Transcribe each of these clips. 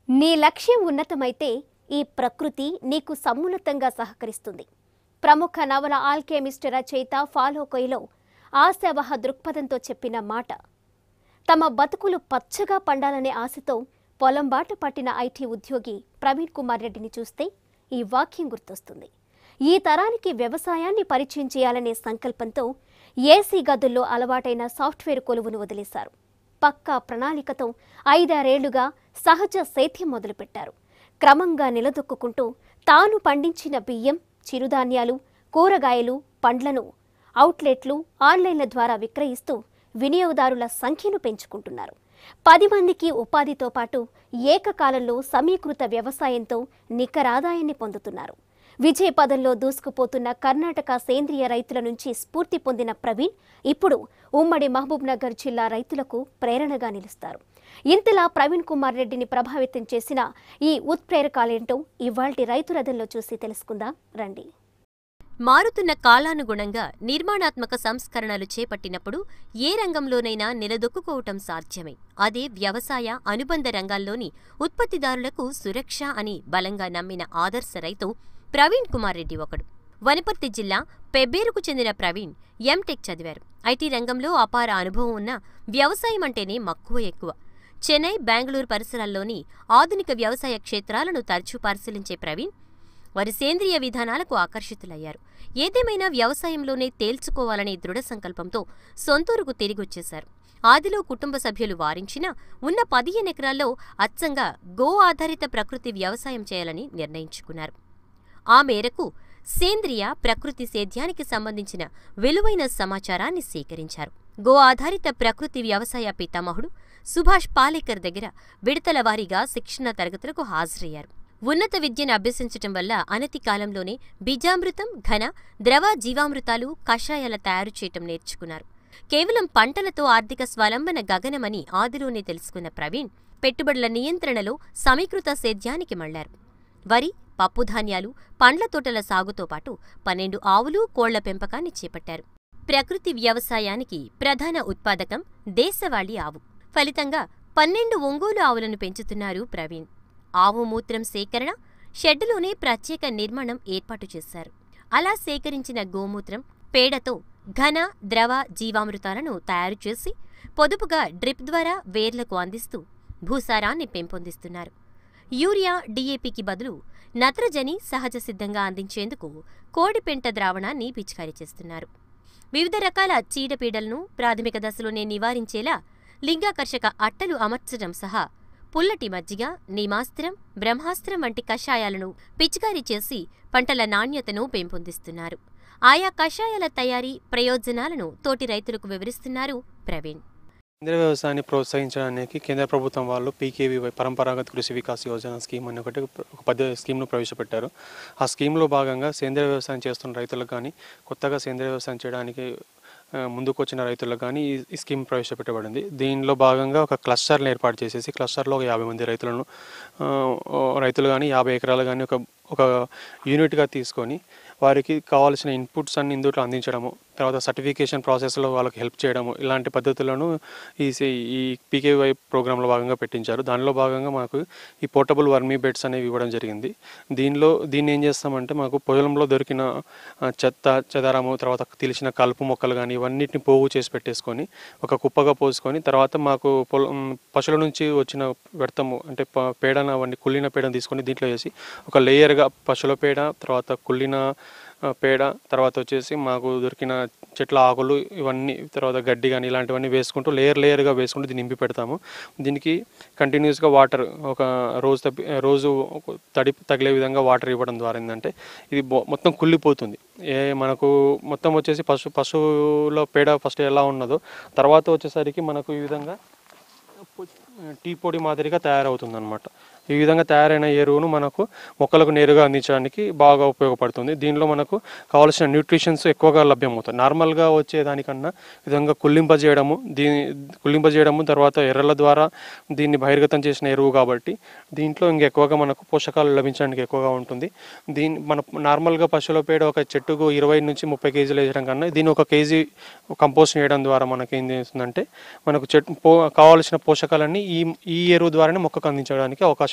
నీ లక్ష్యం ఉన్నతమైతే ఈ ప్రకృతి నీకు సమున్నతంగా సహకరిస్తుంది ప్రముఖ నవల ఆల్కెమిస్ట్ రచయిత ఫాలో కొయిలో ఆశావహ దృక్పథంతో చెప్పిన మాట తమ బతుకులు పచ్చగా పండాలనే ఆశతో పొలం బాట పట్టిన ఐటీ ఉద్యోగి ప్రవీణ్ కుమార్ రెడ్డిని చూస్తే ఈ వాక్యం గుర్తొస్తుంది ఈ తరానికి వ్యవసాయాన్ని పరిచయం చేయాలనే సంకల్పంతో ఏసీ గదుల్లో అలవాటైన సాఫ్ట్వేర్ కొలువును వదిలేశారు పక్కా ప్రణాళికతో ఐదారేళ్లుగా సహజ సేద్యం మొదలుపెట్టారు క్రమంగా నిలదొక్కుంటూ తాను పండించిన బియ్యం చిరుధాన్యాలు కూరగాయలు పండ్లను అవుట్లెట్లు ఆన్లైన్ల ద్వారా విక్రయిస్తూ వినియోగదారుల సంఖ్యను పెంచుకుంటున్నారు పది మందికి ఉపాధితో పాటు ఏకకాలంలో సమీకృత వ్యవసాయంతో నికరాదాయాన్ని పొందుతున్నారు విజయ పదంలో దూసుకుపోతున్న కర్ణాటక సేంద్రియ రైతుల నుంచి స్ఫూర్తి పొందిన ప్రవీణ్ ఇప్పుడు ఉమ్మడి మహబూబ్ నగర్ జిల్లా రైతులకు ప్రేరణగా నిలుస్తారు ఇంతలా ప్రవీణ్ కుమార్ రెడ్డిని ప్రభావితం చేసిన ఈ ఉత్ప్రేరకాలేంటో ఇవాల్టి రైతు రథంలో చూసి తెలుసుకుందాం రండి మారుతున్న కాలానుగుణంగా నిర్మాణాత్మక సంస్కరణలు చేపట్టినప్పుడు ఏ రంగంలోనైనా నిలదొక్కుకోవటం సాధ్యమే అదే వ్యవసాయ అనుబంధ రంగాల్లోని ఉత్పత్తిదారులకు సురక్ష అని బలంగా నమ్మిన ఆదర్శ రైతు ప్రవీణ్ కుమార్ రెడ్డి ఒకడు వనపర్తి జిల్లా పెబ్బేరుకు చెందిన ప్రవీణ్ ఎంటెక్ చదివారు ఐటీ రంగంలో అపార అనుభవం ఉన్న వ్యవసాయం అంటేనే మక్కువ ఎక్కువ చెన్నై బెంగళూరు పరిసరాల్లోని ఆధునిక వ్యవసాయ క్షేత్రాలను తరచూ పరిశీలించే ప్రవీణ్ వారి సేంద్రియ విధానాలకు ఆకర్షితులయ్యారు ఏదేమైనా వ్యవసాయంలోనే తేల్చుకోవాలనే దృఢ సంకల్పంతో సొంతూరుకు తిరిగొచ్చేశారు ఆదిలో కుటుంబ సభ్యులు వారించినా ఉన్న పదిహేను ఎకరాల్లో అచ్చంగా గో ఆధారిత ప్రకృతి వ్యవసాయం చేయాలని నిర్ణయించుకున్నారు ఆ మేరకు సేంద్రియ ప్రకృతి సేద్యానికి సంబంధించిన విలువైన సమాచారాన్ని సేకరించారు గో ఆధారిత ప్రకృతి వ్యవసాయ పితామహుడు సుభాష్ పాలేకర్ దగ్గర విడతల వారీగా శిక్షణ తరగతులకు హాజరయ్యారు ఉన్నత విద్యను అభ్యసించటం వల్ల అనతి కాలంలోనే బీజామృతం ఘన ద్రవ జీవామృతాలు కషాయాల తయారు చేయటం నేర్చుకున్నారు కేవలం పంటలతో ఆర్థిక స్వలంబన గగనమని ఆదిలోనే తెలుసుకున్న ప్రవీణ్ పెట్టుబడుల నియంత్రణలో సమీకృత సేద్యానికి మళ్లారు వరి పప్పుధాన్యాలు పండ్ల తోటల సాగుతో పాటు పన్నెండు ఆవులు కోళ్ల పెంపకాన్ని చేపట్టారు ప్రకృతి వ్యవసాయానికి ప్రధాన ఉత్పాదకం దేశవాళీ ఆవు ఫలితంగా పన్నెండు ఒంగోలు ఆవులను పెంచుతున్నారు ప్రవీణ్ ఆవు మూత్రం సేకరణ షెడ్డులోనే ప్రత్యేక నిర్మాణం ఏర్పాటు చేశారు అలా సేకరించిన గోమూత్రం పేడతో ఘన ద్రవ జీవామృతాలను తయారు చేసి పొదుపుగా డ్రిప్ ద్వారా వేర్లకు అందిస్తూ భూసారాన్ని పెంపొందిస్తున్నారు యూరియా డీఏపీకి బదులు నత్రజని సహజ సిద్ధంగా అందించేందుకు కోడిపెంట ద్రావణాన్ని పిచికారీ చేస్తున్నారు వివిధ రకాల చీడపీడలను ప్రాథమిక దశలోనే నివారించేలా లింగాకర్షక అట్టలు అమర్చడం సహా పుల్లటి మజ్జిగ నీమాస్త్రం బ్రహ్మాస్త్రం వంటి కషాయాలను పిచికారీ చేసి పంటల నాణ్యతను పెంపొందిస్తున్నారు ఆయా కషాయాల తయారీ ప్రయోజనాలను తోటి రైతులకు వివరిస్తున్నారు ప్రవీణ్ సేంద్రీయ వ్యవసాయాన్ని ప్రోత్సహించడానికి కేంద్ర ప్రభుత్వం వాళ్ళు పీకేవీ పరంపరాగత కృషి వికాస్ యోజన స్కీమ్ అని ఒకటి ఒక పద్ధతి స్కీమ్ను ప్రవేశపెట్టారు ఆ స్కీమ్లో భాగంగా సేంద్రీయ వ్యవసాయం చేస్తున్న రైతులకు కానీ కొత్తగా సేంద్రీయ వ్యవసాయం చేయడానికి ఆ, ముందుకు వచ్చిన రైతులకు కానీ ఈ ఈ స్కీమ్ ప్రవేశపెట్టబడింది దీనిలో భాగంగా ఒక క్లస్టర్ని ఏర్పాటు చేసేసి క్లస్టర్లో ఒక యాభై మంది రైతులను ఆ, ఓ రైతులు కానీ యాభై ఎకరాలు కానీ ఒక ఒక యూనిట్గా తీసుకొని వారికి కావాల్సిన ఇన్పుట్స్ అన్ని ఇందులో అందించడము తర్వాత సర్టిఫికేషన్ ప్రాసెస్లో వాళ్ళకి హెల్ప్ చేయడము ఇలాంటి పద్ధతులను ఈ సి- ఈ పీకేవై ప్రోగ్రాంలో భాగంగా పెట్టించారు దానిలో భాగంగా మాకు ఈ పోర్టబుల్ వర్మీ బెడ్స్ అనేవి ఇవ్వడం జరిగింది దీనిలో దీన్ని ఏం చేస్తామంటే మాకు పొలంలో దొరికిన ఆ, చెత్త చెదారము తర్వాత తెలిసిన కలుపు మొక్కలు కానీ ఇవన్నిటిని పోగు చేసి పెట్టేసుకొని ఒక కుప్పగా పోసుకొని తర్వాత మాకు పొలం పశువుల నుంచి వచ్చిన వ్యర్థము అంటే ప- పేడన అవన్నీ కుళ్ళిన పేడను తీసుకొని దీంట్లో వేసి ఒక లేయర్గా పశువుల పేడ తర్వాత కుళ్ళిన ఆ, పేడ తర్వాత వచ్చేసి మాకు దొరికిన చెట్ల ఆకులు ఇవన్నీ తర్వాత గడ్డి కానీ ఇలాంటివన్నీ వేసుకుంటూ లేయర్ లేయర్గా వేసుకుంటూ దీన్ని నింపి పెడతాము దీనికి కంటిన్యూస్గా వాటర్ ఒక రోజు తప్పి రోజు ఒక తడి తగిలే విధంగా వాటర్ ఇవ్వడం ద్వారా ఏంటంటే ఇది బొ- మొత్తం కుళ్ళిపోతుంది ఏ మనకు మొత్తం వచ్చేసి పశు పశువుల పేడ ఫస్ట్ ఎలా ఉన్నదో తర్వాత వచ్చేసరికి మనకు ఈ విధంగా టీ పొడి మాదిరిగా తయారవుతుంది అనమాట ఈ విధంగా తయారైన ఎరువును మనకు మొక్కలకు నేరుగా అందించడానికి బాగా ఉపయోగపడుతుంది దీనిలో మనకు కావాల్సిన న్యూట్రిషన్స్ ఎక్కువగా లభ్యమవుతాయి నార్మల్గా వచ్చే దానికన్నా ఈ విధంగా కుళ్ళింపజేయడము దీని కుళ్ళింపజేయడము తర్వాత ఎర్రల ద్వారా దీన్ని బహిర్గతం చేసిన ఎరువు కాబట్టి దీంట్లో ఇంకెక్కువగా మనకు పోషకాలు లభించడానికి ఎక్కువగా ఉంటుంది దీని మన నార్మల్గా పశువుల పేడ ఒక చెట్టుకు ఇరవై నుంచి ముప్పై కేజీలు వేయడం కన్నా దీన్ని ఒక కేజీ కంపోస్ట్ చేయడం ద్వారా మనకి ఏం చేస్తుందంటే మనకు చెట్టు పో కావాల్సిన పోషకాలన్నీ ఈ ఈ ఎరువు ద్వారానే మొక్కకు అందించడానికి అవకాశం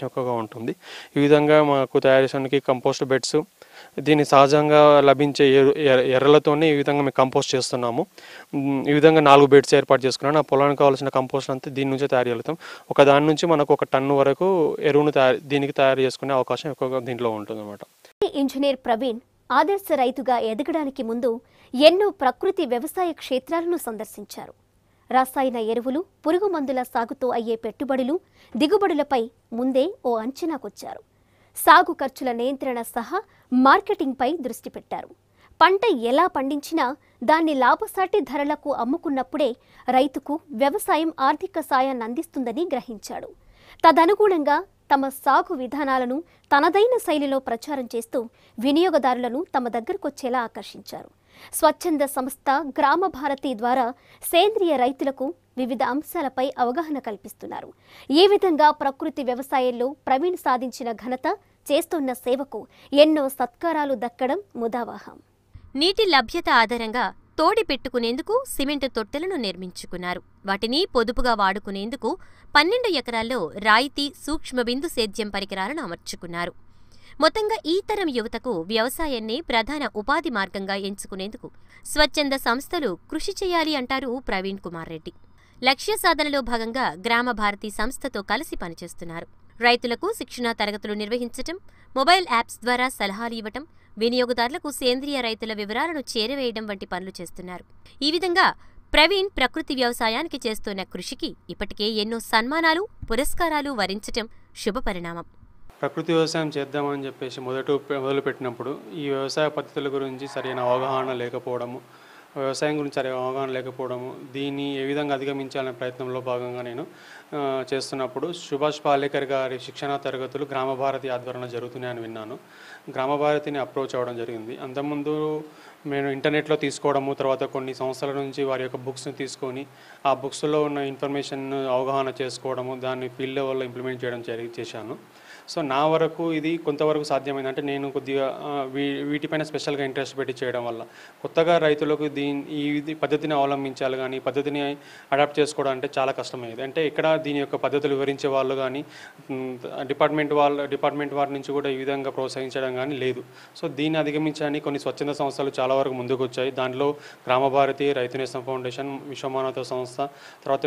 ఎక్కువగా ఉంటుంది ఈ విధంగా మాకు తయారు చేయడానికి కంపోస్ట్ బెడ్స్ దీన్ని సహజంగా లభించే ఎరు ఎర్ర- ఎర్రలతోనే ఈ విధంగా మేము కంపోస్ట్ చేస్తున్నాము మ్, ఈ విధంగా నాలుగు బెడ్స్ ఏర్పాటు చేసుకున్నాను ఆ పొలానికి కావాల్సిన కంపోస్ట్ అంతా దీని నుంచే తయారు చేస్తాం ఒక దాని నుంచి మనకు ఒక టన్ను వరకు ఎరువును తయారు దీనికి తయారు చేసుకునే అవకాశం ఎక్కువగా దీంట్లో ఉంటుంది అనమాట ఇంజనీర్ ప్రవీణ్ ఆదర్శ రైతుగా ఎదగడానికి ముందు ఎన్నో ప్రకృతి వ్యవసాయ క్షేత్రాలను సందర్శించారు రసాయన ఎరువులు పురుగు మందుల సాగుతో అయ్యే పెట్టుబడులు దిగుబడులపై ముందే ఓ అంచనాకొచ్చారు సాగు ఖర్చుల నియంత్రణ సహా మార్కెటింగ్పై దృష్టి పెట్టారు పంట ఎలా పండించినా దాన్ని లాభసాటి ధరలకు అమ్ముకున్నప్పుడే రైతుకు వ్యవసాయం ఆర్థిక సాయాన్ని అందిస్తుందని గ్రహించాడు తదనుగుణంగా తమ సాగు విధానాలను తనదైన శైలిలో ప్రచారం చేస్తూ వినియోగదారులను తమ దగ్గరకొచ్చేలా ఆకర్షించారు స్వచ్ఛంద సంస్థ గ్రామ భారతి ద్వారా సేంద్రియ రైతులకు వివిధ అంశాలపై అవగాహన కల్పిస్తున్నారు ఈ విధంగా ప్రకృతి వ్యవసాయంలో ప్రవీణ్ సాధించిన ఘనత చేస్తున్న సేవకు ఎన్నో సత్కారాలు దక్కడం ముదావాహం నీటి లభ్యత ఆధారంగా తోడి పెట్టుకునేందుకు సిమెంటు తొట్టెలను నిర్మించుకున్నారు వాటిని పొదుపుగా వాడుకునేందుకు పన్నెండు ఎకరాల్లో రాయితీ సూక్ష్మ బిందు సేద్యం పరికరాలను అమర్చుకున్నారు మొత్తంగా ఈ తరం యువతకు వ్యవసాయాన్ని ప్రధాన ఉపాధి మార్గంగా ఎంచుకునేందుకు స్వచ్ఛంద సంస్థలు కృషి చేయాలి అంటారు ప్రవీణ్ కుమార్ రెడ్డి లక్ష్య సాధనలో భాగంగా గ్రామ భారతి సంస్థతో కలిసి పనిచేస్తున్నారు రైతులకు శిక్షణా తరగతులు నిర్వహించటం మొబైల్ యాప్స్ ద్వారా సలహాలు ఇవ్వటం వినియోగదారులకు సేంద్రియ రైతుల వివరాలను చేరవేయడం వంటి పనులు చేస్తున్నారు ఈ విధంగా ప్రవీణ్ ప్రకృతి వ్యవసాయానికి చేస్తున్న కృషికి ఇప్పటికే ఎన్నో సన్మానాలు పురస్కారాలు వరించటం శుభపరిణామం ప్రకృతి వ్యవసాయం చేద్దామని చెప్పేసి మొదట మొదలుపెట్టినప్పుడు ఈ వ్యవసాయ పద్ధతుల గురించి సరైన అవగాహన లేకపోవడము వ్యవసాయం గురించి సరైన అవగాహన లేకపోవడము దీన్ని ఏ విధంగా అధిగమించాలనే ప్రయత్నంలో భాగంగా నేను ఆ, చేస్తున్నప్పుడు సుభాష్ పాలేకర్ గారి శిక్షణా తరగతులు గ్రామ భారతి ఆధ్వర్యంలో జరుగుతున్నాయని విన్నాను గ్రామ భారతిని అప్రోచ్ అవ్వడం జరిగింది అంతకుముందు నేను ఇంటర్నెట్లో తీసుకోవడము తర్వాత కొన్ని సంస్థల నుంచి వారి యొక్క బుక్స్ని తీసుకొని ఆ బుక్స్లో ఉన్న ఇన్ఫర్మేషన్ అవగాహన చేసుకోవడము దాన్ని ఫీల్డ్ లెవెల్లో ఇంప్లిమెంట్ చేయడం జరిగి చేశాను సో నా వరకు ఇది కొంతవరకు సాధ్యమైంది అంటే నేను కొద్దిగా ఆ, వీ వీటిపైన స్పెషల్గా ఇంట్రెస్ట్ పెట్టి చేయడం వల్ల కొత్తగా రైతులకు దీని ఈ ఇది పద్ధతిని అవలంబించాలి కానీ ఈ పద్ధతిని అడాప్ట్ చేసుకోవడం అంటే చాలా కష్టమయ్యేది అంటే ఇక్కడ దీని యొక్క పద్ధతులు వివరించే వాళ్ళు కానీ డిపార్ట్మెంట్ వాళ్ళ డిపార్ట్మెంట్ వారి నుంచి కూడా ఈ విధంగా ప్రోత్సహించడం కానీ లేదు సో దీన్ని అధిగమించడానికి కొన్ని స్వచ్ఛంద సంస్థలు చాలా వరకు ముందుకు వచ్చాయి దాంట్లో గ్రామ భారతి రైతు నేస్తం ఫౌండేషన్ విశ్వమానవ సంస్థ తర్వాత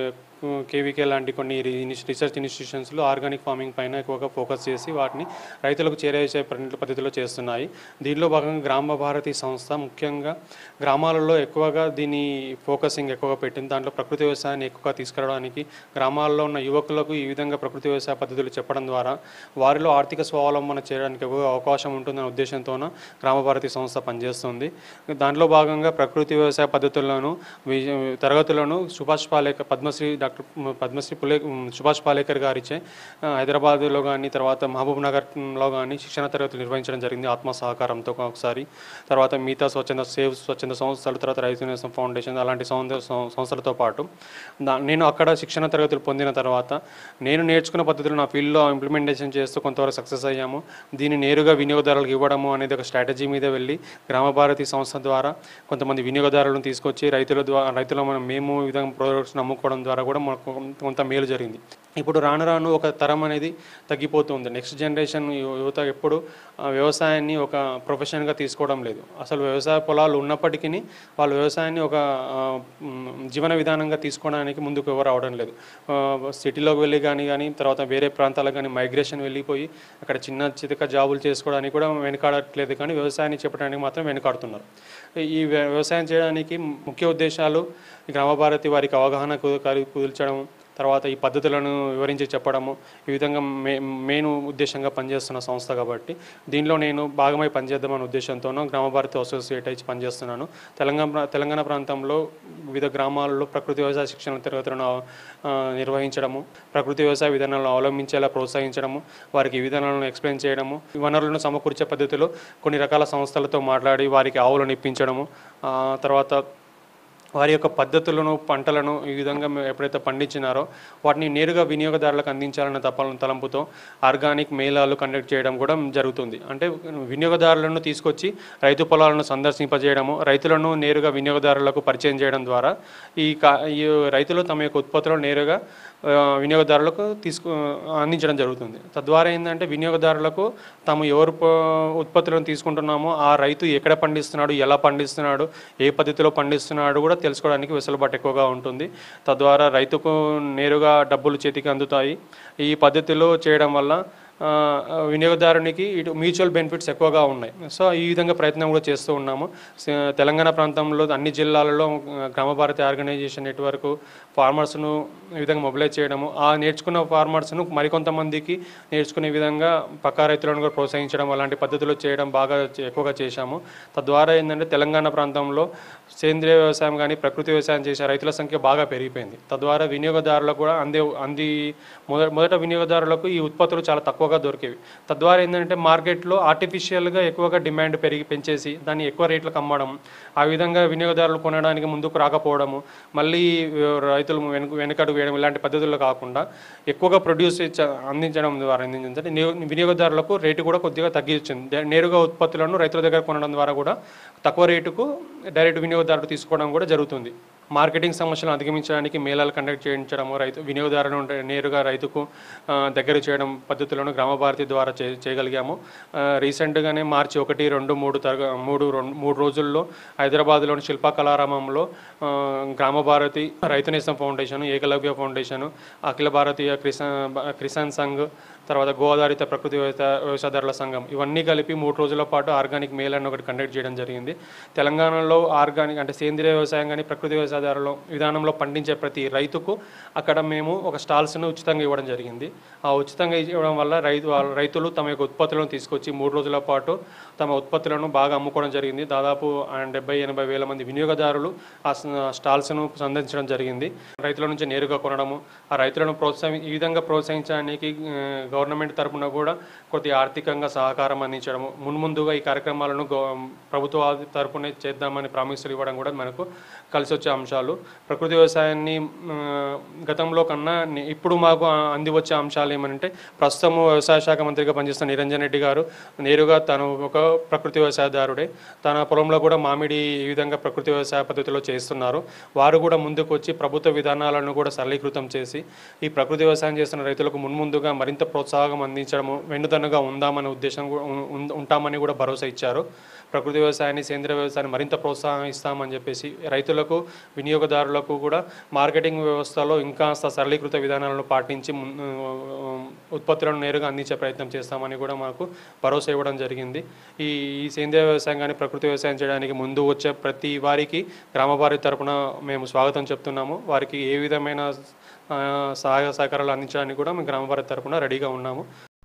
కేవీకే లాంటి కొన్ని రి- రీసెర్చ్ ఇన్స్టిట్యూషన్స్లో ఆర్గానిక్ ఫార్మింగ్ పైన ఎక్కువగా ఫోకస్ చేసి వాటిని రైతులకు చేరేసే పని- పద్ధతిలో చేస్తున్నాయి దీనిలో భాగంగా గ్రామ భారతి సంస్థ ముఖ్యంగా గ్రామాలలో ఎక్కువగా దీని ఫోకసింగ్ ఎక్కువగా పెట్టింది దాంట్లో ప్రకృతి వ్యవసాయాన్ని ఎక్కువగా తీసుకురావడానికి గ్రామాల్లో ఉన్న యువకులకు ఈ విధంగా ప్రకృతి వ్యవసాయ పద్ధతులు చెప్పడం ద్వారా వారిలో ఆర్థిక స్వావలంబన చేయడానికి ఎక్కువగా అవకాశం ఉంటుందనే ఉద్దేశంతోన గ్రామ భారతి సంస్థ పనిచేస్తుంది దాంట్లో భాగంగా ప్రకృతి వ్యవసాయ పద్ధతులను వి- తరగతులను సుభాష్ పాలేకర్ పద్మశ్రీ డాక్టర్ పద్మశ్రీ పులే సుభాష్ పాలేకర్ గారిచే ఆ, హైదరాబాద్లో కానీ తర్వాత మహబూబ్ నగర్లో కానీ శిక్షణ తరగతులు నిర్వహించడం జరిగింది ఆత్మ సహకారంతో ఒకసారి తర్వాత మిగతా స్వచ్ఛంద సేవ్ స్వచ్ఛంద సంస్థలు తర్వాత రైతు నేస్తం ఫౌండేషన్ అలాంటి సంస్థ సం- సంస్థలతో పాటు దా- నేను అక్కడ శిక్షణ తరగతులు పొందిన తర్వాత నేను నేర్చుకున్న పద్ధతులు నా ఫీల్డ్లో ఇంప్లిమెంటేషన్ చేస్తూ కొంతవరకు సక్సెస్ అయ్యాము దీన్ని నేరుగా వినియోగదారులకు ఇవ్వడము అనేది ఒక స్ట్రాటజీ మీద వెళ్ళి గ్రామ భారతి సంస్థ ద్వారా కొంతమంది వినియోగదారులను తీసుకొచ్చి రైతుల ద్వారా రైతుల మనం మేము ఈ విధంగా ప్రోడక్ట్స్ అమ్ముకోవడం ద్వారా కూడా మనకు కొంత మేలు జరిగింది ఇప్పుడు రాను రాను ఒక తరం అనేది తగ్గిపోతుంది నెక్స్ట్ జనరేషన్ యు- యువత ఎప్పుడు ఆ, వ్యవసాయాన్ని ఒక ప్రొఫెషన్గా తీసుకోవడం లేదు అసలు వ్యవసాయ పొలాలు ఉన్నప్పటికీ వాళ్ళు వ్యవసాయాన్ని ఒక ఆ, మ్, జీవన విధానంగా తీసుకోవడానికి ముందుకు ఎవరు రావడం లేదు ఆ, సిటీలోకి వెళ్ళి కానీ కానీ తర్వాత వేరే ప్రాంతాలకు కానీ మైగ్రేషన్ వెళ్ళిపోయి అక్కడ చిన్న చితక జాబులు చేసుకోవడానికి కూడా వెనకాడట్లేదు కానీ వ్యవసాయాన్ని చెప్పడానికి మాత్రం వెనకాడుతున్నారు ఈ వ్య- వ్యవసాయం చేయడానికి ముఖ్య ఉద్దేశాలు ఈ గ్రామ భారతి వారికి అవగాహన కు- కలి- కుదిల్చడం తర్వాత ఈ పద్ధతులను వివరించి చెప్పడము ఈ విధంగా మే మెయిన్ ఉద్దేశంగా పనిచేస్తున్న సంస్థ కాబట్టి దీనిలో నేను భాగమై పనిచేద్దామనే ఉద్దేశంతోనూ గ్రామ భారతి అసోసియేట్ అయి పనిచేస్తున్నాను తెలంగాణ ప్రా- తెలంగాణ ప్రాంతంలో వివిధ గ్రామాల్లో ప్రకృతి వ్యవసాయ శిక్షణ తరగతులను ఆ, నిర్వహించడము ప్రకృతి వ్యవసాయ విధానాలను అవలంబించేలా ప్రోత్సహించడము వారికి ఈ విధానాలను ఎక్స్ప్లెయిన్ చేయడము ఈ వనరులను సమకూర్చే పద్ధతిలో కొన్ని రకాల సంస్థలతో మాట్లాడి వారికి ఆవులను ఇప్పించడము ఆ, తర్వాత వారి యొక్క పద్ధతులను పంటలను ఈ విధంగా మేము ఎప్పుడైతే పండించినారో వాటిని నేరుగా వినియోగదారులకు అందించాలన్న తప తలంపుతో ఆర్గానిక్ మేళాలు కండక్ట్ చేయడం కూడా జరుగుతుంది అంటే వినియోగదారులను తీసుకొచ్చి రైతు పొలాలను సందర్శింపజేయడము రైతులను నేరుగా వినియోగదారులకు పరిచయం చేయడం ద్వారా ఈ కా ఈ రైతులు తమ యొక్క ఉత్పత్తులను నేరుగా ఆ, వినియోగదారులకు తీసుకు అందించడం జరుగుతుంది తద్వారా ఏంటంటే వినియోగదారులకు తాము ఎవరు ప- ఉత్పత్తులను తీసుకుంటున్నామో ఆ రైతు ఎక్కడ పండిస్తున్నాడు ఎలా పండిస్తున్నాడు ఏ పద్ధతిలో పండిస్తున్నాడు కూడా తెలుసుకోవడానికి వెసులుబాటు ఎక్కువగా ఉంటుంది తద్వారా రైతుకు నేరుగా డబ్బులు చేతికి అందుతాయి ఈ పద్ధతిలో చేయడం వల్ల ఆ, వినియోగదారునికి ఇటు మ్యూచువల్ బెనిఫిట్స్ ఎక్కువగా ఉన్నాయి సో ఈ విధంగా ప్రయత్నం కూడా చేస్తూ ఉన్నాము స- తెలంగాణ ప్రాంతంలో అన్ని జిల్లాలలో ఆ, గ్రామ భారతి ఆర్గనైజేషన్ నెట్వర్క్ ఫార్మర్స్ను ఈ విధంగా మొబిలైజ్ చేయడము ఆ నేర్చుకున్న ఫార్మర్స్ను మరికొంతమందికి నేర్చుకునే విధంగా పక్కా రైతులను కూడా ప్రోత్సహించడం అలాంటి పద్ధతులు చేయడం బాగా చే- ఎక్కువగా చేశాము తద్వారా ఏంటంటే తెలంగాణ ప్రాంతంలో సేంద్రియ వ్యవసాయం కానీ ప్రకృతి వ్యవసాయం చేసే రైతుల సంఖ్య బాగా పెరిగిపోయింది తద్వారా వినియోగదారులకు కూడా అందే అంది మొదట మొదట వినియోగదారులకు ఈ ఉత్పత్తులు చాలా తక్కువగా దొరికేవి తద్వారా ఏంటంటే మార్కెట్లో ఆర్టిఫిషియల్గా ఎక్కువగా డిమాండ్ పెరిగి పెంచేసి దాన్ని ఎక్కువ రేట్లకు అమ్మడం ఆ విధంగా వినియోగదారులు కొనడానికి ముందుకు రాకపోవడము మళ్ళీ ఆ, రైతులు వెనుక వెనుకడుగు వేయడం ఇలాంటి పద్ధతుల్లో కాకుండా ఎక్కువగా ప్రొడ్యూస్ చ- అందించడం ద్వారా అందించండి వినియోగదారులకు రేటు కూడా కొద్దిగా తగ్గించింది దే- నేరుగా ఉత్పత్తులను రైతుల దగ్గర కొనడం ద్వారా కూడా తక్కువ రేటుకు డైరెక్ట్ వినియోగదారులు తీసుకోవడం కూడా జరుగుతుంది మార్కెటింగ్ సమస్యలను అధిగమించడానికి మేళాలు కండక్ట్ చేయించడము రైతు వినియోగదారులను ఉంటే నేరుగా రైతుకు ఆ, దగ్గర చేయడం పద్ధతులను గ్రామ భారతి ద్వారా చే చేయగలిగాము ఆ, రీసెంట్గానే మార్చి ఒకటి రెండు మూడు తరగ మూడు రెండు మూడు రోజుల్లో హైదరాబాద్లోని శిల్పా కళారామంలో ఆ, గ్రామ భారతి రైతు నేస్తం ఫౌండేషన్ ఏకలవ్య ఫౌండేషన్ అఖిల భారతీయ క్రిసా క్రిసాన్ సంఘ్ తర్వాత గోదావరిత ప్రకృతి వ్యవసాయ వ్యవసాయదారుల సంఘం ఇవన్నీ కలిపి మూడు రోజుల పాటు ఆర్గానిక్ మేల్ అని ఒకటి కండక్ట్ చేయడం జరిగింది తెలంగాణలో ఆర్గానిక్ అంటే సేంద్రియ వ్యవసాయం కానీ ప్రకృతి వ్యవసాయదారుల విధానంలో పండించే ప్రతి రైతుకు అక్కడ మేము ఒక స్టాల్స్ను ఉచితంగా ఇవ్వడం జరిగింది ఆ ఉచితంగా ఇవ్వడం వల్ల రైతు వాళ్ళ రైతులు తమ యొక్క ఉత్పత్తులను తీసుకొచ్చి మూడు రోజుల పాటు తమ ఉత్పత్తులను బాగా అమ్ముకోవడం జరిగింది దాదాపు ఆ, డెబ్బై ఎనభై వేల మంది వినియోగదారులు ఆ స- స్టాల్స్ను సందర్శించడం జరిగింది రైతుల నుంచి నేరుగా కొనడము ఆ రైతులను ప్రోత్సహి ఈ విధంగా ప్రోత్సహించడానికి ఆ, గవర్నమెంట్ తరపున కూడా కొద్ది ఆర్థికంగా సహకారం అందించడము మున్ముందుగా ఈ కార్యక్రమాలను గవ- ప్రభుత్వ తరపునే చేద్దామని ప్రామిసులు ఇవ్వడం కూడా మనకు కలిసి వచ్చే అంశాలు ప్రకృతి వ్యవసాయాన్ని ఆ, గతంలో కన్నా ని- ఇప్పుడు మాకు ఆ- అంది వచ్చే అంశాలు ఏమనంటే ప్రస్తుతం వ్యవసాయ శాఖ మంత్రిగా పనిచేస్తున్న నిరంజన్ రెడ్డి గారు నేరుగా తను ఒక ప్రకృతి వ్యవసాయదారుడే తన పొలంలో కూడా మామిడి ఈ విధంగా ప్రకృతి వ్యవసాయ పద్ధతిలో చేస్తున్నారు వారు కూడా ముందుకు వచ్చి ప్రభుత్వ విధానాలను కూడా సరళీకృతం చేసి ఈ ప్రకృతి వ్యవసాయం చేస్తున్న రైతులకు మున్ముందుగా మరింత ప్రోత్సాహం అందించడము వెన్నుదన్నుగా ఉందామనే ఉద్దేశం కూడా ఉం- ఉం- ఉంటామని కూడా భరోసా ఇచ్చారు ప్రకృతి వ్యవసాయాన్ని సేంద్రియ వ్యవసాయాన్ని మరింత ప్రోత్సహిస్తామని చెప్పేసి రైతులకు వినియోగదారులకు కూడా మార్కెటింగ్ వ్యవస్థలో ఇంకా సరళీకృత విధానాలను పాటించి మున్- ఉత్పత్తులను నేరుగా అందించే ప్రయత్నం చేస్తామని కూడా మాకు భరోసా ఇవ్వడం జరిగింది ఈ ఈ సేంద్రియ వ్యవసాయం కానీ ప్రకృతి వ్యవసాయం చేయడానికి ముందు వచ్చే ప్రతి వారికి గ్రామ వారి తరపున మేము స్వాగతం చెప్తున్నాము వారికి ఏ విధమైన ఆ, సహాయ సహకారాలు అందించడానికి కూడా మేము గ్రామ వారి తరపున రెడీగా ఉన్నాము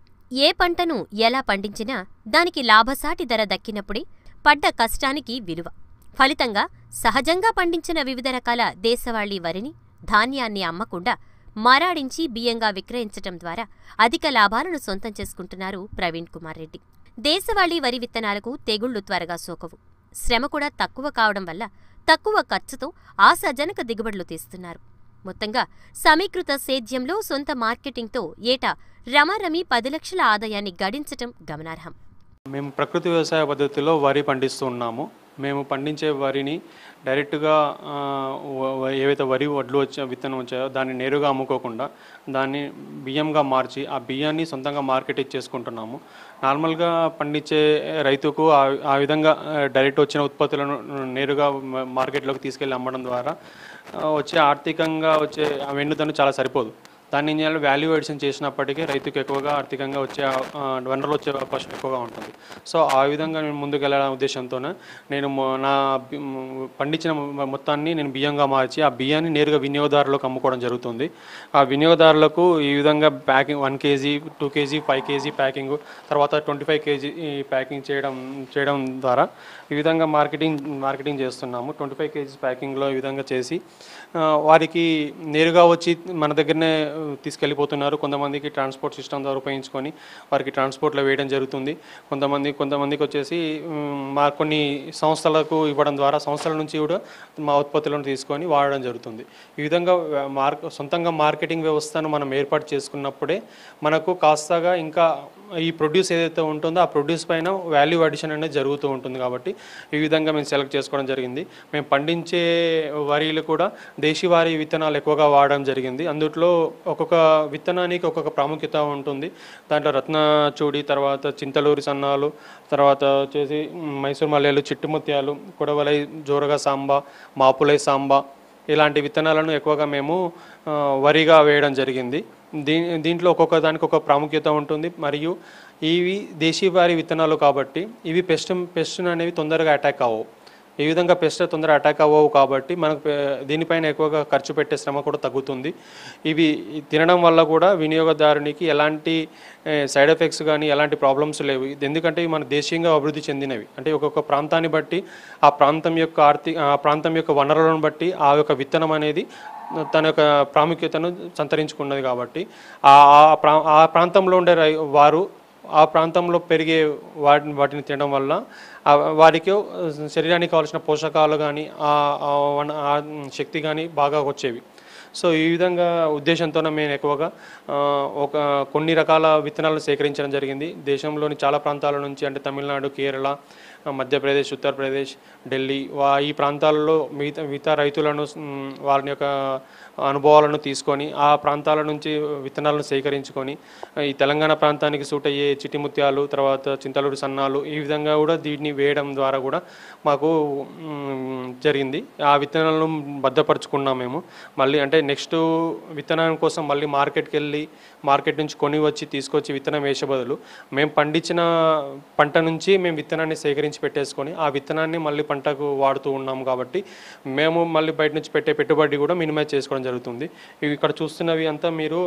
ఏ పంటను ఎలా పండించినా దానికి లాభసాటి ధర దక్కినప్పుడే పడ్డ కష్టానికి విలువ ఫలితంగా సహజంగా పండించిన వివిధ రకాల దేశవాళీ వరిని ధాన్యాన్ని అమ్మకుండా మరాడించి బియ్యంగా విక్రయించటం ద్వారా అధిక లాభాలను సొంతం చేసుకుంటున్నారు ప్రవీణ్ కుమార్ రెడ్డి దేశవాళీ వరి విత్తనాలకు తెగుళ్లు త్వరగా సోకవు శ్రమ కూడా తక్కువ కావడం వల్ల తక్కువ ఖర్చుతో ఆశాజనక దిగుబడులు తీస్తున్నారు మొత్తంగా సమీకృత సేద్యంలో సొంత మార్కెటింగ్తో ఏటా రమారమి పది లక్షల ఆదాయాన్ని గడించటం గమనార్హం మేము ప్రకృతి వ్యవసాయ పద్ధతిలో వరి పండిస్తూ ఉన్నాము మేము పండించే వరిని డైరెక్ట్గా ఆ, వ- వ- ఏవైతే వరి వడ్లు వచ్చా విత్తనం వచ్చాయో దాన్ని నేరుగా అమ్ముకోకుండా దాన్ని బియ్యంగా మార్చి ఆ బియ్యాన్ని సొంతంగా మార్కెట్ ఇచ్చేసుకుంటున్నాము నార్మల్గా పండించే రైతుకు ఆ ఆ విధంగా ఆ, డైరెక్ట్ వచ్చిన ఉత్పత్తులను నేరుగా మ- మార్కెట్లోకి తీసుకెళ్ళి అమ్మడం ద్వారా ఆ, వచ్చే ఆర్థికంగా వచ్చే ఆ వెన్నుదన్ను చాలా సరిపోదు దాన్ని ఏం చేయాలి వాల్యూ ఎడిషన్ చేసినప్పటికీ రైతుకు ఎక్కువగా ఆర్థికంగా వచ్చే ఆ, వనరులు వచ్చే అవకాశం ఎక్కువగా ఉంటుంది సో ఆ విధంగా నేను ముందుకు వెళ్ళాలనే ఉద్దేశంతోనే నేను మొ- నా బి- మ్, పండించిన మొ- మొత్తాన్ని నేను బియ్యంగా మార్చి ఆ బియ్యాన్ని నేరుగా వినియోగదారులకు అమ్ముకోవడం జరుగుతుంది ఆ వినియోగదారులకు ఈ విధంగా packing one KG two KG five KG packing తర్వాత ట్వంటీ ఫైవ్ కేజీ ప్యాకింగ్ చేయడం చేయడం ద్వారా ఈ విధంగా మార్కెటింగ్ మార్కెటింగ్ చేస్తున్నాము ట్వంటీ ఫైవ్ కేజీస్ ప్యాకింగ్లో ఈ విధంగా చేసి ఆ, వారికి నేరుగా వచ్చి మన దగ్గరనే తీసుకెళ్ళిపోతున్నారు కొంతమందికి ట్రాన్స్పోర్ట్ సిస్టమ్ ద్వారా ఉపయోగించుకొని వారికి ట్రాన్స్పోర్ట్లో వేయడం జరుగుతుంది కొంతమంది కొంతమందికి వచ్చేసి మ్, మా కొన్ని సంస్థలకు ఇవ్వడం ద్వారా సంస్థల నుంచి కూడా మా ఉత్పత్తులను తీసుకొని వాడడం జరుగుతుంది ఈ విధంగా మార్క్ సొంతంగా మార్కెటింగ్ వ్యవస్థను మనం ఏర్పాటు చేసుకున్నప్పుడే మనకు కాస్తగా ఇంకా ఈ ప్రొడ్యూస్ ఏదైతే ఉంటుందో ఆ ప్రొడ్యూస్ పైన వాల్యూ అడిషన్ అనేది జరుగుతూ ఉంటుంది కాబట్టి ఈ విధంగా మేము సెలెక్ట్ చేసుకోవడం జరిగింది మేము పండించే వరిలు కూడా దేశీవారీ విత్తనాలు ఎక్కువగా వాడడం జరిగింది అందుట్లో ఒక్కొక్క విత్తనానికి ఒక్కొక్క ప్రాముఖ్యత ఉంటుంది దాంట్లో రత్నచూడి తర్వాత చింతలూరి సన్నాలు తర్వాత వచ్చేసి మైసూర్ మల్లెలు చిట్టుముత్యాలు కొడవలై జోరగా సాంబా మాపులై సాంబా ఇలాంటి విత్తనాలను ఎక్కువగా మేము ఆ, వరిగా వేయడం జరిగింది దీ దీంట్లో ఒక్కొక్క దానికి ఒక ప్రాముఖ్యత ఉంటుంది మరియు ఇవి దేశీవారి విత్తనాలు కాబట్టి ఇవి పెస్ట్ పెస్ట్ అనేవి తొందరగా అటాక్ అవ్వవు ఈ విధంగా పెస్ట్ తొందరగా అటాక్ అవ్వవు కాబట్టి మనకు పె- దీనిపైన ఎక్కువగా ఖర్చు పెట్టే శ్రమ కూడా తగ్గుతుంది ఇవి తినడం వల్ల కూడా వినియోగదారునికి ఎలాంటి సైడ్ ఎఫెక్ట్స్ కానీ ఎలాంటి ప్రాబ్లమ్స్ లేవు ఇది ఎందుకంటే ఇవి మన దేశీయంగా అభివృద్ధి చెందినవి అంటే ఒక్కొక్క ప్రాంతాన్ని బట్టి ఆ ప్రాంతం యొక్క ఆర్థిక ఆ ప్రాంతం యొక్క వనరులను బట్టి ఆ యొక్క విత్తనం అనేది తన యొక్క ప్రాముఖ్యతను సంతరించుకున్నది కాబట్టి ఆ ఆ ప్రా ఆ ప్రాంతంలో ఉండే రై వారు ఆ ప్రాంతంలో పెరిగే వాటిని వాటిని తినడం వల్ల ఆ వారికి శరీరానికి కావాల్సిన పోషకాలు కానీ ఆ ఆ వన- ఆ శక్తి కానీ బాగా వచ్చేవి సో ఈ విధంగా ఉద్దేశంతోనే మేము ఎక్కువగా ఆ, ఒక కొన్ని రకాల విత్తనాలను సేకరించడం జరిగింది దేశంలోని చాలా ప్రాంతాల నుంచి అంటే తమిళనాడు కేరళ ఆ, మధ్యప్రదేశ్ ఉత్తరప్రదేశ్ ఢిల్లీ వా ఈ ప్రాంతాలలో మిగతా మిగతా రైతులను మ్, వారి యొక్క అనుభవాలను తీసుకొని ఆ ప్రాంతాల నుంచి విత్తనాలను సేకరించుకొని ఈ తెలంగాణ ప్రాంతానికి సూట్ అయ్యే చిటిముత్యాలు తర్వాత చింతలూరు సన్నాలు ఈ విధంగా కూడా దీన్ని వేయడం ద్వారా కూడా మాకు మ్, జరిగింది ఆ విత్తనాలను భద్రపరుచుకున్నాం మేము మళ్ళీ అంటే నెక్స్ట్ విత్తనం కోసం మళ్ళీ మార్కెట్కి వెళ్ళి మార్కెట్ నుంచి కొని వచ్చి తీసుకొచ్చి విత్తనం వేసే బదులు మేము పండించిన పంట నుంచి మేము విత్తనాన్ని సేకరించి పెట్టేసుకొని ఆ విత్తనాన్ని మళ్ళీ పంటకు వాడుతూ ఉన్నాము కాబట్టి మేము మళ్ళీ బయట నుంచి పెట్టే పెట్టుబడి కూడా మినిమైజ్ చేసుకోవడం జరుగుతుంది ఇవి ఇక్కడ చూస్తున్నవి అంతా మీరు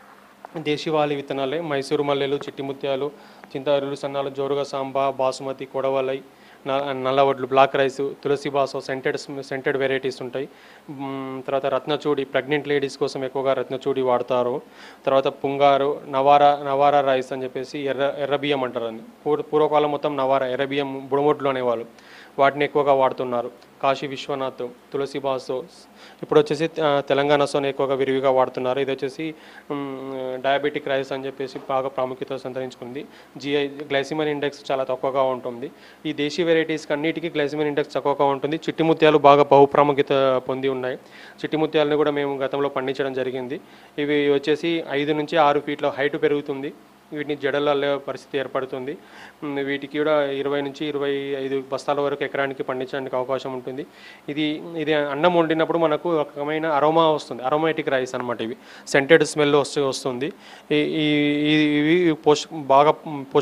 దేశీవాలి విత్తనాలే మైసూరు మల్లెలు చిట్టిముత్యాలు చింతారులు సన్నాలు జోరుగా సాంబా బాసుమతి కొడవలై న- నల్లవడ్లు బ్లాక్ రైస్ తులసి బాసో సెంటెడ్ సెంటెడ్ వెరైటీస్ ఉంటాయి మ్, తర్వాత రత్నచూడి ప్రెగ్నెంట్ లేడీస్ కోసం ఎక్కువగా రత్నచూడి వాడతారు తర్వాత పుంగారు నవారా నవారా రైస్ అని చెప్పేసి ఎర్ర ఎర్ర బియ్యం అంటారు అని పూర్వ పూర్వకాలం మొత్తం నవారా ఎర్ర బియ్యం బుడమొడ్లు అనేవాళ్ళు వాటిని ఎక్కువగా వాడుతున్నారు కాశీ విశ్వనాథ్ తులసి బాసో ఇప్పుడు వచ్చేసి ఆ, తెలంగాణ సోన ఎక్కువగా విరివిగా వాడుతున్నారు ఇది వచ్చేసి డయాబెటిక్ రైస్ అని చెప్పేసి బాగా ప్రాముఖ్యత సంతరించుకుంది జిఐ గ్లైసిమన్ ఇండెక్స్ చాలా తక్కువగా ఉంటుంది ఈ దేశీ వెరైటీస్కి అన్నిటికీ గ్లైసిమన్ ఇండెక్స్ తక్కువగా ఉంటుంది చిట్టిముత్యాలు బాగా బహు ప్రాముఖ్యత పొంది ఉన్నాయి చిట్టిముత్యాలను కూడా మేము గతంలో పండించడం జరిగింది ఇవి వచ్చేసి ఐదు నుంచి ఆరు ఫీట్ల హైట్ పెరుగుతుంది వీటిని జడలు అల్లే పరిస్థితి ఏర్పడుతుంది మ్, వీటికి కూడా ఇరవై నుంచి ఇరవై ఐదు బస్తాల వరకు ఎకరానికి పండించడానికి అవకాశం ఉంటుంది ఇది ఇది అన్నం వండినప్పుడు మనకు ఒక రకమైన అరోమా వస్తుంది అరోమాటిక్ రైస్ అనమాట ఇవి సెంటెడ్ స్మెల్ వస్తూ వస్తుంది ఈ- ఈ- ఈ- ఇవి పోష బాగా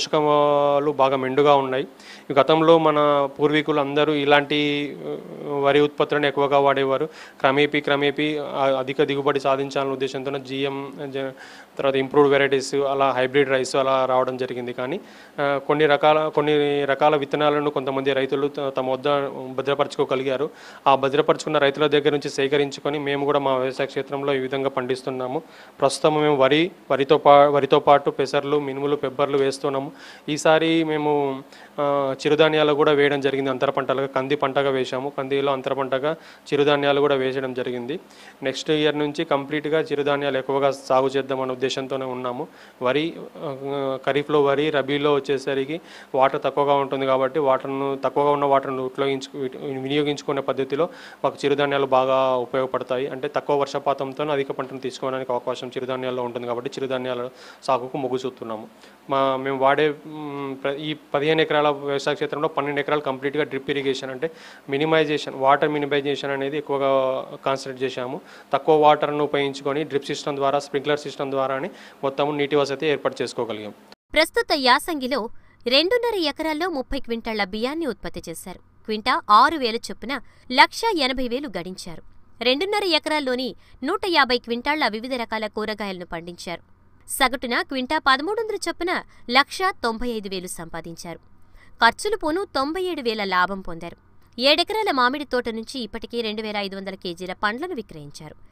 పోషకాలు బాగా మెండుగా ఉన్నాయి ఈ గతంలో మన పూర్వీకులు అందరూ ఇలాంటి ఆ, వరి ఉత్పత్తులను ఎక్కువగా వాడేవారు క్రమేపీ క్రమేపీ ఆ, అధిక దిగుబడి సాధించాలనే ఉద్దేశంతో జిఎం తర్వాత ఇంప్రూవ్డ్ వెరైటీస్ అలా హైబ్రిడ్ రైస్ అలా రావడం జరిగింది కానీ ఆ, కొన్ని రకాల కొన్ని రకాల విత్తనాలను కొంతమంది రైతులు త- తమ వద్ద భద్రపరచుకోగలిగారు ఆ భద్రపరుచుకున్న రైతుల దగ్గర నుంచి సేకరించుకొని మేము కూడా మా వ్యవసాయ క్షేత్రంలో ఈ విధంగా పండిస్తున్నాము ప్రస్తుతం మేము వరి వరితో పా వరితో పాటు పెసర్లు మినుములు పెబ్బర్లు వేస్తున్నాము ఈసారి మేము ఆ, చిరుధాన్యాలు కూడా వేయడం జరిగింది అంతర పంటలుగా కంది పంటగా వేశాము కందిలో అంతర పంటగా చిరుధాన్యాలు కూడా వేసడం జరిగింది నెక్స్ట్ ఇయర్ నుంచి కంప్లీట్గా చిరుధాన్యాలు ఎక్కువగా సాగు చేద్దామనే ఉద్దేశంతోనే ఉన్నాము వరి ఆ, ఖరీఫ్లో వరి రబీలో వచ్చేసరికి వాటర్ తక్కువగా ఉంటుంది కాబట్టి వాటర్ను తక్కువగా ఉన్న వాటర్ను ఉపయోగించు వినియోగించుకునే పద్ధతిలో మాకు చిరుధాన్యాలు బాగా ఉపయోగపడతాయి అంటే తక్కువ వర్షపాతంతో అధిక పంటను తీసుకోవడానికి అవకాశం చిరుధాన్యాల్లో ఉంటుంది కాబట్టి చిరుధాన్యాల సాగుకు మొగ్గు చూపుతున్నాము మా మేము వాడే మ్, ప్ర- ఈ పదిహేను ఎకరాల వ్యవసాయ క్షేత్రంలో పన్నెండు ఎకరాలు కంప్లీట్గా డ్రిప్ ఇరిగేషన్ అంటే మినిమైజేషన్ వాటర్ మినిమైజేషన్ అనేది ఎక్కువగా కాన్సన్ట్రేట్ చేశాము తక్కువ వాటర్ను ఉపయోగించుకొని డ్రిప్ సిస్టమ్ ద్వారా స్ప్రింక్లర్ సిస్టమ్ ద్వారానే మొత్తం నీటి వసతి ఏర్పాటు చేసుకోగలిగాం ప్రస్తుత యాసంగిలో రెండున్నర ఎకరాల్లో ముప్పై క్వింటాళ్ల బియ్యాన్ని ఉత్పత్తి చేశారు క్వింటా ఆరు వేలు చొప్పున లక్ష ఎనభై వేలు గడించారు రెండున్నర ఎకరాల్లోని నూట యాభై క్వింటాళ్ల వివిధ రకాల కూరగాయలను పండించారు సగటున క్వింటా పదమూడు వందల చొప్పున లక్ష తొంభై ఐదు వేలు సంపాదించారు ఖర్చులు పోను తొంభై ఏడు వేల లాభం పొందారు ఏడెకరాల మామిడి తోట నుంచి ఇప్పటికే రెండు వేల ఐదు వందల కేజీల పండ్లను విక్రయించారు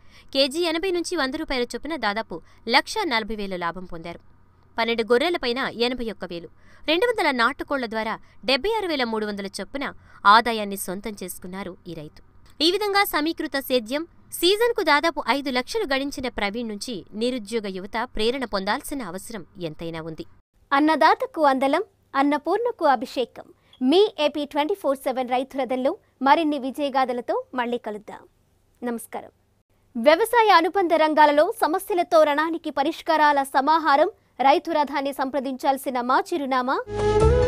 కేజీ ఎనభై నుంచి వంద రూపాయల చొప్పున దాదాపు లక్ష నలభై వేల లాభం పొందారు పన్నెండు గొర్రెలపైన ఎనభై ఒక్క వేలు రెండు వందల నాటుకోళ్ల ద్వారా డెబ్బై ఆరు వేల మూడు వందల చొప్పున ఆదాయాన్ని సొంతం చేసుకున్నారు ఈ రైతు ఈ విధంగా సమీకృత సేద్యం సీజన్కు దాదాపు ఐదు లక్షలు గడించిన ప్రవీణ్ నుంచి నిరుద్యోగ యువత ప్రేరణ పొందాల్సిన అవసరం ఎంతైనా ఉంది అన్నదాతకు అందలం అన్నపూర్ణకు అభిషేకం మీ ఏపీ ట్వంటీ ఫోర్ సెవెన్ రైతు రథంలో మరిన్ని విజయగాథలతో మళ్ళీ కలుద్దాం నమస్కారం వ్యవసాయ అనుబంధ రంగాలలో సమస్యలతో రణానికి పరిష్కారాల సమాహారం రైతు రథాన్ని సంప్రదించాల్సిన మా చిరునామా